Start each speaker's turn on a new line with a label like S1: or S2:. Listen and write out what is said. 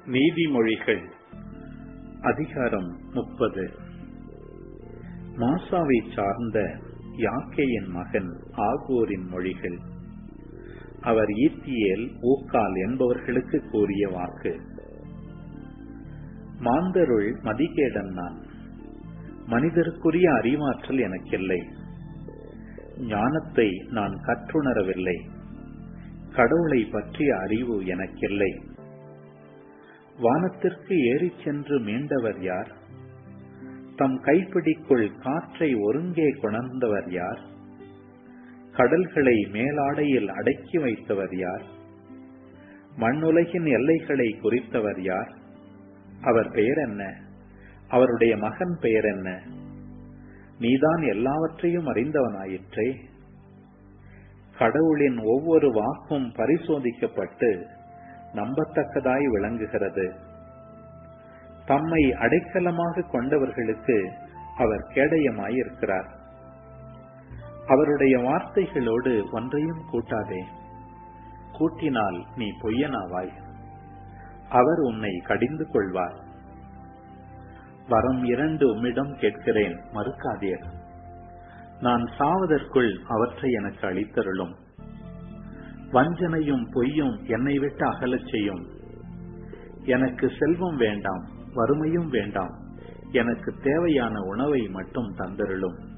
S1: நீதிமொழிகள் அதிகாரம் முப்பது மாசாவை சார்ந்த யாக்கேயின் மகன் ஆகூரின் மொழிகள் அவர் ஈத்தியேல் ஊக்கால் என்பவர்களுக்கு கூறிய வாக்கு மாந்தருள் மதிகேடன் நான் மனிதருக்குரிய அறிவாற்றல் எனக்கில்லை ஞானத்தை நான் கற்றுணரவில்லை கடவுளை பற்றிய அறிவு எனக்கில்லை வானத்திற்கு ஏறிச் சென்று மீண்டவர் யார் தம் கைப்பிடிக்குள் காற்றை ஒருங்கே கொணர்ந்தவர் யார் கடல்களை மேலாடையில் அடக்கி வைத்தவர் யார் மண்ணுலகின் எல்லைகளை குறித்தவர் யார் அவர் பெயர் என்ன அவருடைய மகன் பெயர் என்ன நீதான் எல்லாவற்றையும் அறிந்தவனாயிற்றே கடவுளின் ஒவ்வொரு வாக்கும் பரிசோதிக்கப்பட்டு நம்பத்தக்கதாய் விளங்குகிறது தம்மை அடைக்கலமாக கொண்டவர்களுக்கு அவர் கேடயமாயிருக்கிறார் அவருடைய வார்த்தைகளோடு ஒன்றையும் கூட்டாதே கூட்டினால் நீ பொய்யனாவாய் அவர் உன்னை கடிந்து கொள்வார் வரம் இரண்டு உம்மிடம் கேட்கிறேன் மறுக்காதீர் நான் சாவதற்குள் அவற்றை எனக்கு அளித்தருளும் வஞ்சனையும் பொய்யும் என்னை விட்டு அகலச் செய்யும் எனக்கு செல்வம் வேண்டாம் வறுமையும் வேண்டாம் எனக்கு தேவையான உணவை மட்டும் தந்தருளும்